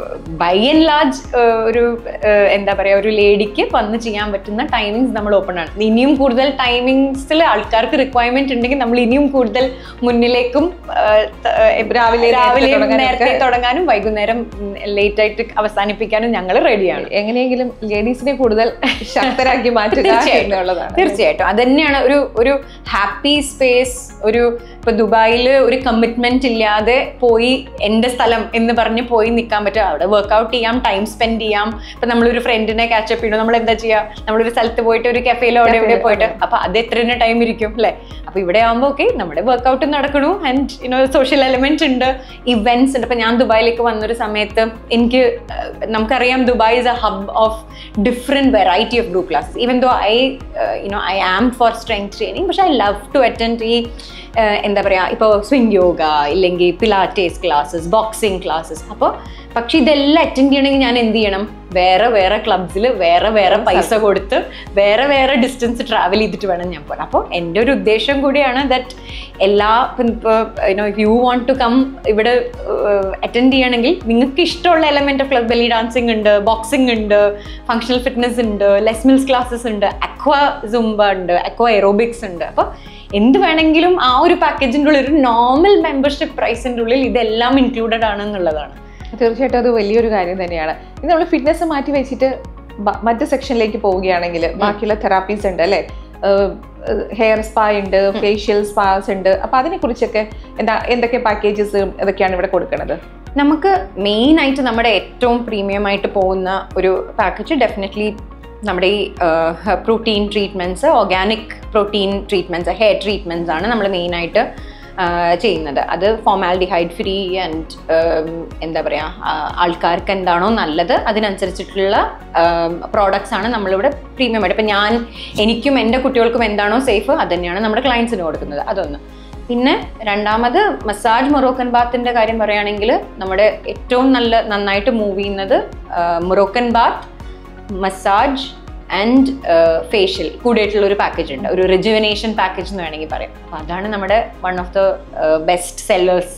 ബൈ ആൻഡ് ലാർജ് ഒരു ഏഹ്, എന്താ പറയുക ഒരു ലേഡിക്ക് വന്ന് ചെയ്യാൻ പറ്റുന്ന ടൈമിങ്സ് നമ്മൾ ഓപ്പൺ ആണ് ഇനിയും കൂടുതൽ ടൈമിങ്സിൽ ആൾക്കാർക്ക് റിക്വയർമെന്റ് ഉണ്ടെങ്കിൽ നമ്മൾ ഇനിയും കൂടുതൽ മുന്നിലേക്കും ഏഹ്, ത- ഏഹ്, രാവിലെ നേരത്തെ രാവിലെ തുടങ്ങാനൊക്കെ- നേരത്തെ തുടങ്ങാനും വൈകുന്നേരം ലേറ്റ് ആയിട്ട് അവസാനിപ്പിക്കാനും ഞങ്ങൾ റെഡിയാണ് എങ്ങനെയെങ്കിലും ലേഡീസിനെ കൂടുതൽ ശക്തരാക്കി മാറ്റുക തീർച്ചയായിട്ടും. എന്നുള്ളതാണ് തീർച്ചയായിട്ടും അത് തന്നെയാണ് ഒരു ഒരു ഹാപ്പി സ്പേസ് ഒരു ഇപ്പൊ ദുബായിൽ ഒരു കമ്മിറ്റ്മെന്റ് ഇല്ലാതെ പോയി എൻ്റെ സ്ഥലം എന്ന് പറഞ്ഞ് പോയി നിൽക്കാൻ പറ്റും അവിടെ വർക്ക്ഔട്ട് ചെയ്യാം ടൈം സ്പെൻഡ് ചെയ്യാം ഇപ്പൊ നമ്മളൊരു ഫ്രണ്ടിനെ കാച്ചപ്പ് ചെയ്യണം നമ്മൾ എന്താ ചെയ്യുക നമ്മളൊരു സ്ഥലത്ത് പോയിട്ട് ഒരു കഫേയിലോ അവിടെ ഇവിടെ Cafe, പോയിട്ട് അപ്പൊ അത് എത്ര ടൈം ഇരിക്കും അല്ലേ അപ്പൊ ഇവിടെ ആകുമ്പോൾ ഓക്കെ നമ്മുടെ വർക്ക്ഔട്ട് നടക്കണു ആൻഡ് യുനോ സോഷ്യൽ എലമെന്റ് ഉണ്ട് ഇവന്റ്സ് ഉണ്ട് ഇപ്പൊ ഞാൻ ദുബായിലേക്ക് വന്നൊരു സമയത്ത് എനിക്ക് ഏഹ്, നമുക്കറിയാം Dubai is a hub of different variety of group classes even though I you know I am for strength training പക്ഷെ ഐ ലവ് ടു അറ്റൻഡ് ഈ ഏഹ്, എന്താ പറയുക ഇപ്പോൾ സ്വിംഗ് യോഗ ഇല്ലെങ്കിൽ പിലാറ്റേസ് ക്ലാസ്സസ് ബോക്സിംഗ് ക്ലാസ്സസ് അപ്പോൾ പക്ഷെ ഇതെല്ലാം അറ്റൻഡ് ചെയ്യണമെങ്കിൽ ഞാൻ എന്ത് ചെയ്യണം വേറെ വേറെ ക്ലബ്സിൽ വേറെ വേറെ പൈസ കൊടുത്ത് വേറെ വേറെ ഡിസ്റ്റൻസ് ട്രാവൽ ചെയ്തിട്ട് വേണം ഞാൻ പോകാൻ അപ്പോൾ എൻ്റെ ഒരു ഉദ്ദേശം കൂടിയാണ് ദറ്റ് എല്ലാ you know if you want to come ഇവിടെ അറ്റൻഡ് ചെയ്യണമെങ്കിൽ നിങ്ങൾക്ക് ഇഷ്ടമുള്ള element of club belly dancing ഉണ്ട് ബോക്സിംഗ് ഉണ്ട് ഫങ്ഷണൽ ഫിറ്റ്നസ് ഉണ്ട് ലെസ് മിൽസ് ക്ലാസ്സസ് ഉണ്ട് അക്വ സുംബ ഉണ്ട് അക്വ എറോബിക്സ് ഉണ്ട് അപ്പോൾ എന്ത് വേണമെങ്കിലും ആ ഒരു പാക്കേജിൻ്റെ ഉള്ളിൽ ഒരു നോർമൽ മെമ്പർഷിപ്പ് പ്രൈസിൻ്റെ ഉള്ളിൽ ഇതെല്ലാം ഇൻക്ലൂഡഡ് ആണ് എന്നുള്ളതാണ് തീർച്ചയായിട്ടും അത് വലിയൊരു കാര്യം തന്നെയാണ് ഇത് നമ്മൾ ഫിറ്റ്നസ് മാറ്റി വെച്ചിട്ട് ബ- മറ്റ് സെക്ഷനിലേക്ക് പോവുകയാണെങ്കിൽ ബാക്കിയുള്ള തെറാപ്പീസ് ഉണ്ട് അല്ലേ ഹെയർ സ്പാ ഉണ്ട് ഫേഷ്യൽ സ്പാസ് ഉണ്ട് അപ്പൊ അതിനെ കുറിച്ചൊക്കെ എന്താ എന്തൊക്കെ പാക്കേജസ് ഇതൊക്കെയാണ് ഇവിടെ കൊടുക്കുന്നത് നമുക്ക് മെയിൻ ആയിട്ട് നമ്മുടെ ഏറ്റവും പ്രീമിയം ആയിട്ട് പോകുന്ന ഒരു പാക്കേജ് ഡെഫിനറ്റ്ലി നമ്മുടെ ഈ protein treatments organic protein treatments hair treatments ആണ് നമ്മൾ മെയിനായിട്ട് ചെയ്യുന്നത് അത് ഫോമാൽഡിഹൈഡ് ഫ്രീ ആൻഡ് എന്താ പറയുക ആൾക്കാർക്ക് എന്താണോ നല്ലത് അതിനനുസരിച്ചിട്ടുള്ള പ്രോഡക്ട്സ് ആണ് നമ്മളിവിടെ പ്രീമിയം ആയിട്ട് ഇപ്പം ഞാൻ എനിക്കും എൻ്റെ കുട്ടികൾക്കും എന്താണോ സേഫ് അത് തന്നെയാണ് നമ്മുടെ ക്ലയൻസിന് കൊടുക്കുന്നത് അതൊന്ന് പിന്നെ രണ്ടാമത് മസാജ് മൊറോക്കൻ ബാത്തിൻ്റെ കാര്യം പറയുകയാണെങ്കിൽ നമ്മുടെ ഏറ്റവും നല്ല നന്നായിട്ട് മൂവ് ചെയ്യുന്നത് Moroccan bath massage and facial കൂടിയിട്ടുള്ള ഒരു പാക്കേജ് ഉണ്ട് ഒരു റിജുവനേഷൻ പാക്കേജ് എന്ന് വേണമെങ്കിൽ പറയാം അപ്പോൾ അതാണ് നമ്മുടെ one of the best sellers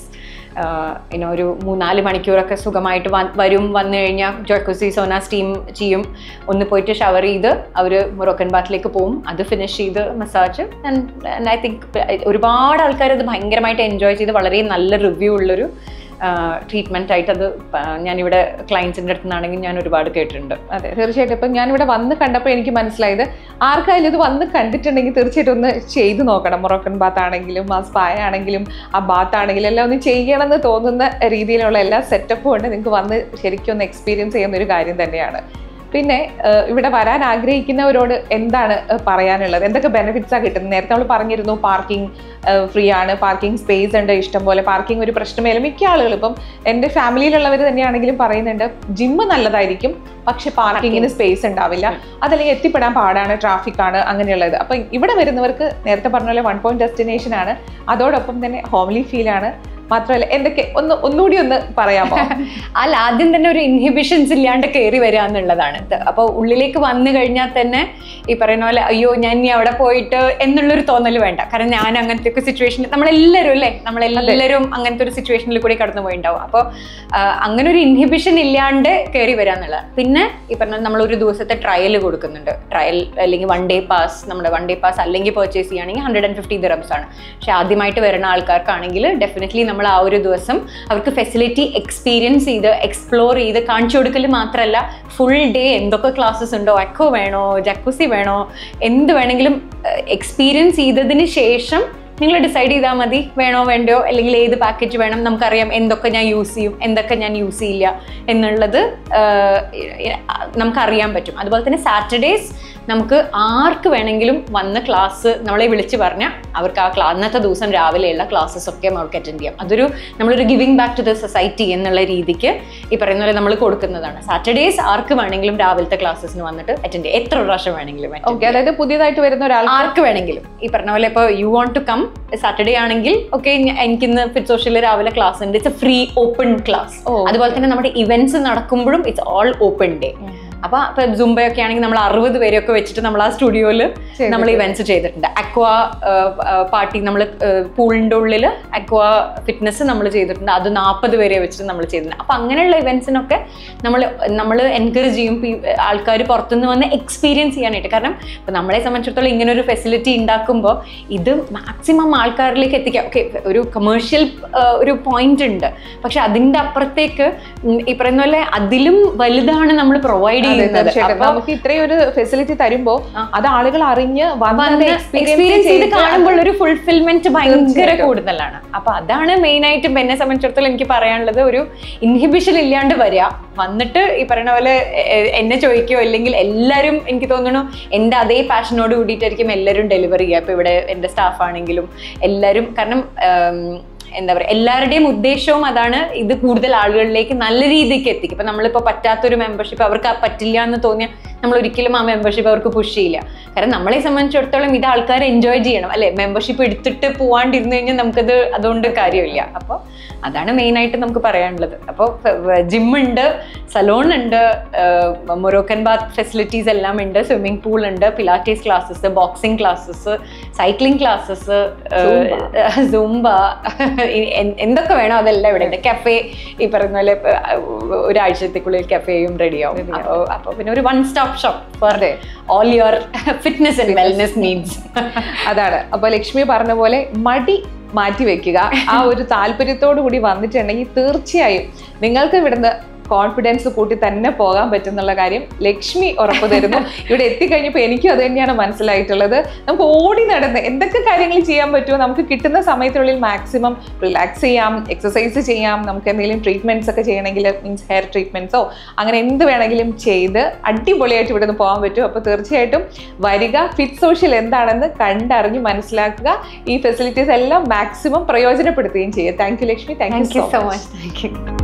ഇനോ ഒരു മൂന്നാല് മണിക്കൂറൊക്കെ സുഖമായിട്ട് വ- വരും വന്നു കഴിഞ്ഞാൽ ജോക്കോസി സോന സ്റ്റീം ചെയ്യും ഒന്ന് പോയിട്ട് ഷവർ ചെയ്ത് അവർ മൊറോക്കൻ ബാത്തിലേക്ക് പോകും അത് ഫിനിഷ് ചെയ്ത് മസാജ് ആൻഡ് ഐ തിങ്ക് ഒരുപാട് ആൾക്കാർ അത് ഭയങ്കരമായിട്ട് എൻജോയ് ചെയ്ത് വളരെ നല്ല റിവ്യൂ ഉള്ളൊരു ട്രീറ്റ്മെൻറ്റ് ആയിട്ട് അത് പ- ഞാനിവിടെ ക്ലയൻസിൻ്റെ അടുത്ത് നിന്നാണെങ്കിൽ ഞാൻ ഒരുപാട് കേട്ടിട്ടുണ്ട് അതെ തീർച്ചയായിട്ടും ഇപ്പം ഞാനിവിടെ വന്ന് കണ്ടപ്പോൾ എനിക്ക് മനസ്സിലായത് ആർക്കായാലും ഇത് വന്ന് കണ്ടിട്ടുണ്ടെങ്കിൽ തീർച്ചയായിട്ടും ഒന്ന് ചെയ്തു നോക്കണം മൊറോക്കൻ ബാത്ത് ആണെങ്കിലും ആ സ്പായ ആണെങ്കിലും ആ ബാത്ത് ആണെങ്കിലും എല്ലാം ഒന്ന് ചെയ്യണമെന്ന് തോന്നുന്ന രീതിയിലുള്ള എല്ലാ സെറ്റപ്പും ഉണ്ട് നിങ്ങൾക്ക് വന്ന് ശരിക്കും ഒന്ന് എക്സ്പീരിയൻസ് ചെയ്യുന്ന ഒരു കാര്യം തന്നെയാണ് പിന്നെ ഏഹ്, ഇവിടെ വരാൻ ആഗ്രഹിക്കുന്നവരോട് എന്താണ് ഏഹ്, പറയാനുള്ളത് എന്തൊക്കെ ബെനിഫിറ്റ്സാണ് കിട്ടുന്നത് നേരത്തെ നമ്മൾ പറഞ്ഞിരുന്നു പാർക്കിംഗ് ഫ്രീ ആണ് പാർക്കിംഗ് സ്പേസ് ഉണ്ട് ഇഷ്ടം പോലെ പാർക്കിംഗ് ഒരു പ്രശ്നമേ ഇല്ല മിക്ക ആളുകളും ഇപ്പം എൻ്റെ ഫാമിലിയിലുള്ളവർ തന്നെയാണെങ്കിലും പറയുന്നുണ്ട് ജിമ്മ് നല്ലതായിരിക്കും പക്ഷെ പാർക്കിങ്ങിന് സ്പേസ് ഉണ്ടാവില്ല അതല്ലെങ്കിൽ എത്തിപ്പെടാൻ പാടാണ് ട്രാഫിക് ആണ് അങ്ങനെയുള്ളത് അപ്പം ഇവിടെ വരുന്നവർക്ക് നേരത്തെ പറഞ്ഞ പോലെ വൺ പോയിന്റ് ഡെസ്റ്റിനേഷൻ ആണ് അതോടൊപ്പം തന്നെ ഹോംലി ഫീൽ ആണ് മാത്രമല്ല എന്തൊക്കെ ഒന്ന് ഒന്നുകൂടി ഒന്ന് പറയാമോ അല്ല ആദ്യം തന്നെ ഒരു ഇൻഹിബിഷൻസ് ഇല്ലാണ്ട് കയറി വരിക എന്നുള്ളതാണ് അപ്പോൾ ഉള്ളിലേക്ക് വന്നു കഴിഞ്ഞാൽ തന്നെ ഈ പറയുന്ന പോലെ അയ്യോ ഞാൻ ഇനി അവിടെ പോയിട്ട് എന്നുള്ളൊരു തോന്നൽ വേണ്ട കാരണം ഞാൻ അങ്ങനത്തെ ഒക്കെ സിറ്റുവേഷൻ നമ്മളെല്ലാവരും അല്ലേ നമ്മളെല്ലാവരും അങ്ങനത്തെ ഒരു സിറ്റുവേഷനിൽ കൂടി കടന്നു പോയിണ്ടാവും അപ്പോൾ അങ്ങനെ ഒരു ഇൻഹിബിഷൻ ഇല്ലാണ്ട് കയറി വരിക എന്നുള്ളത് പിന്നെ ഈ പറഞ്ഞ നമ്മൾ ഒരു ദിവസത്തെ ട്രയൽ കൊടുക്കുന്നുണ്ട് ട്രയൽ അല്ലെങ്കിൽ വൺ ഡേ പാസ് നമ്മുടെ വൺ ഡേ പാസ് അല്ലെങ്കിൽ പർച്ചേസ് ചെയ്യുകയാണെങ്കിൽ ഹൺഡ്രഡ് ആൻഡ് ഫിഫ്റ്റി ദിറംസ് ആണ് പക്ഷെ ആദ്യമായിട്ട് വരുന്ന ആൾക്കാർക്കാണെങ്കിൽ ഡെഫിനറ്റ്ലി നമ്മൾ ആ ഒരു ദിവസം അവർക്ക് ഫെസിലിറ്റി എക്സ്പീരിയൻസ് ചെയ്ത് എക്സ്പ്ലോർ ചെയ്ത് കാണിച്ചു കൊടുക്കൽ മാത്രമല്ല ഫുൾ ഡേ എന്തൊക്കെ ക്ലാസ്സസ് ഉണ്ടോ എക്കോ വേണോ ജക്കുസി വേണോ എന്ത് വേണമെങ്കിലും എക്സ്പീരിയൻസ് ചെയ്തതിന് ശേഷം നിങ്ങൾ ഡിസൈഡ് ചെയ്താൽ മതി വേണോ വേണ്ടയോ അല്ലെങ്കിൽ ഏത് പാക്കേജ് വേണം നമുക്കറിയാം എന്തൊക്കെ ഞാൻ യൂസ് ചെയ്യും എന്തൊക്കെ ഞാൻ യൂസ് ചെയ്യില്ല എന്നുള്ളത് ആഹ്, നമുക്കറിയാൻ പറ്റും അതുപോലെ തന്നെ സാറ്റർഡേസ് നമുക്ക് ആർക്ക് വേണമെങ്കിലും വന്ന് ക്ലാസ് നമ്മളെ വിളിച്ച് പറഞ്ഞാൽ അവർക്ക് ആ ക്ലാ അന്നത്തെ ദിവസം രാവിലെയുള്ള ക്ലാസ്സസ് ഒക്കെ അവർക്ക് അറ്റൻഡ് ചെയ്യാം അതൊരു നമ്മളൊരു giving back to the society എന്നുള്ള രീതിക്ക് ഈ പറയുന്ന പോലെ നമ്മൾ കൊടുക്കുന്നതാണ് സാറ്റർഡേസ് ആർക്ക് വേണമെങ്കിലും രാവിലത്തെ ക്ലാസ്സസിന് വന്നിട്ട് അറ്റൻഡ് ചെയ്യാം എത്ര പ്രാവശ്യം വേണമെങ്കിലും attend ഓക്കെ അതായത് പുതിയതായിട്ട് വരുന്ന ഒരാൾ ആർക്ക് വേണമെങ്കിലും ഈ പറഞ്ഞ പോലെ ഇപ്പോൾ you want to come Saturday ആണെങ്കിൽ ഓക്കെ എനിക്കിന്ന് ഫിറ്റ് സോഷ്യലിൽ രാവിലെ ക്ലാസ് ഉണ്ട് it's a free open class ഓ, അതുപോലെ തന്നെ നമ്മുടെ ഇവന്റ്സ് നടക്കുമ്പോഴും ഇറ്റ്സ് ഓൾ ഓപ്പൺ ഡേ അപ്പൊ ഇപ്പൊ സുംബയൊക്കെ ആണെങ്കിൽ നമ്മൾ അറുപത് പേരെയൊക്കെ വെച്ചിട്ട് നമ്മൾ ആ സ്റ്റുഡിയോയിൽ നമ്മൾ ഇവന്റ്സ് ചെയ്തിട്ടുണ്ട് അക്വ പാർട്ടി നമ്മൾ പൂളിന്റെ ഉള്ളിൽ അക്വ ഫിറ്റ്നസ് നമ്മൾ ചെയ്തിട്ടുണ്ട് അത് നാൽപ്പത് പേരെ വെച്ചിട്ട് നമ്മൾ ചെയ്തിട്ടുണ്ട് അപ്പൊ അങ്ങനെയുള്ള ഇവന്റ്സിനൊക്കെ നമ്മൾ നമ്മൾ എൻകറേജ് ചെയ്യും ആൾക്കാർ പുറത്തുനിന്ന് വന്ന് എക്സ്പീരിയൻസ് ചെയ്യാനായിട്ട് കാരണം ഇപ്പൊ നമ്മളെ സംബന്ധിച്ചിടത്തോളം ഇങ്ങനെ ഒരു ഫെസിലിറ്റി ഉണ്ടാക്കുമ്പോൾ ഇത് മാക്സിമം ആൾക്കാരിലേക്ക് എത്തിക്കാം ഓക്കെ ഒരു കമേഴ്ഷ്യൽ ഒരു പോയിന്റ് ഉണ്ട് പക്ഷെ അതിന്റെ അപ്പുറത്തേക്ക് ഉം, ഈ പറയുന്ന പോലെ അതിലും വലുതാണ് നമ്മൾ പ്രൊവൈഡ് അതെ, ചെയ്യുന്നത് തീർച്ചയായിട്ടും. അപ്പൊ നമുക്ക് ഇത്രയും ഒരു ഫെസിലിറ്റി തരുമ്പോ അത് ആളുകൾ അറിഞ്ഞ് വന്ന് എക്സ്പീരിയൻസ് ചെയ്ത് കാണുമ്പോൾ ഒരു ഫുൾഫിൽമെന്റ് ഭയങ്കര കൂടുതലാണ് അപ്പൊ അതാണ് മെയിൻ ആയിട്ട് ഇപ്പൊ എന്നെ സംബന്ധിച്ചിടത്തോളം എനിക്ക് പറയാനുള്ളത് ഒരു ഇൻഹിബിഷൻ ഇല്ലാണ്ട് വരിക വന്നിട്ട് ഈ പറയുന്ന പോലെ എ- എന്നെ ചോദിക്കുകയോ അല്ലെങ്കിൽ എല്ലാവരും എനിക്ക് തോന്നുന്നു എൻ്റെ അതേ പാഷനോട് കൂടിയിട്ടായിരിക്കും എല്ലാവരും ഡെലിവറി ചെയ്യുക ഇപ്പൊ ഇവിടെ എൻ്റെ സ്റ്റാഫ് ആണെങ്കിലും എല്ലാവരും കാരണം ഉം, എന്താ പറയുക എല്ലാവരുടെയും ഉദ്ദേശവും അതാണ് ഇത് കൂടുതൽ ആളുകളിലേക്ക് നല്ല രീതിക്ക് എത്തിക്കും ഇപ്പം നമ്മളിപ്പോൾ പറ്റാത്തൊരു മെമ്പർഷിപ്പ് അവർക്ക് ആ പറ്റില്ല എന്ന് തോന്നിയാൽ നമ്മൾ ഒരിക്കലും ആ മെമ്പർഷിപ്പ് അവർക്ക് പുഷ് ചെയ്യില്ല കാരണം നമ്മളെ സംബന്ധിച്ചിടത്തോളം ഇത് ആൾക്കാർ എൻജോയ് ചെയ്യണം അല്ലെ മെമ്പർഷിപ്പ് എടുത്തിട്ട് പോവാണ്ടിരുന്നു കഴിഞ്ഞാൽ നമുക്കത് അതുകൊണ്ട് കാര്യമില്ല അപ്പോൾ അതാണ് മെയിനായിട്ട് നമുക്ക് പറയാനുള്ളത് അപ്പോൾ ജിമ്മുണ്ട് സലോൺ ഉണ്ട് മൊറോക്കൻ ബാത്ത് ഫെസിലിറ്റീസ് എല്ലാം ഉണ്ട് സ്വിമ്മിംഗ് പൂൾ ഉണ്ട് Pilates classes boxing classes cycling classes Zumba എന്തൊക്കെ വേണോ അതെല്ലാം ഇവിടെ ഉണ്ട് കഫേ ഈ പറയുന്ന പോലെ ഏർ, ഒരാഴ്ചത്തേക്കുള്ളിൽ കഫേയും റെഡിയാവും അപ്പോൾ അപ്പോൾ പിന്നെ ഒരു one stop shop for all your fitness and wellness needs അതാണ് അപ്പൊ ലക്ഷ്മി പറഞ്ഞ പോലെ മടി മാറ്റി വെക്കുക ആ ഒരു താല്പര്യത്തോടു കൂടി വന്നിട്ടുണ്ടെങ്കിൽ തീർച്ചയായും നിങ്ങൾക്ക് ഇവിടുന്ന് കോൺഫിഡൻസ് കൂട്ടി തന്നെ പോകാൻ പറ്റുന്നുള്ള കാര്യം ലക്ഷ്മി ഉറപ്പു തരുന്നു ഇവിടെ എത്തിക്കഴിഞ്ഞപ്പോൾ എനിക്കും അത് തന്നെയാണ് മനസ്സിലായിട്ടുള്ളത് നമുക്ക് ഓടി നടന്ന് എന്തൊക്കെ കാര്യങ്ങൾ ചെയ്യാൻ പറ്റുമോ നമുക്ക് കിട്ടുന്ന സമയത്തിനുള്ളിൽ മാക്സിമം റിലാക്സ് ചെയ്യാം എക്സസൈസ് ചെയ്യാം നമുക്ക് എന്തെങ്കിലും ട്രീറ്റ്മെന്റ്സ് ഒക്കെ ചെയ്യണമെങ്കിൽ മീൻസ് ഹെയർ ട്രീറ്റ്മെന്റ്സോ അങ്ങനെ എന്ത് വേണമെങ്കിലും ചെയ്ത് അടിപൊളിയായിട്ട് ഇവിടെ നിന്ന് പോകാൻ പറ്റും അപ്പോൾ തീർച്ചയായിട്ടും വരിക ഫിറ്റ് സോഷ്യൽ എന്താണെന്ന് കണ്ടറിഞ്ഞ് മനസ്സിലാക്കുക ഈ ഫെസിലിറ്റീസ് എല്ലാം മാക്സിമം പ്രയോജനപ്പെടുത്തുകയും ചെയ്യുക thank you Lakshmi thank you thank you so so much much thank U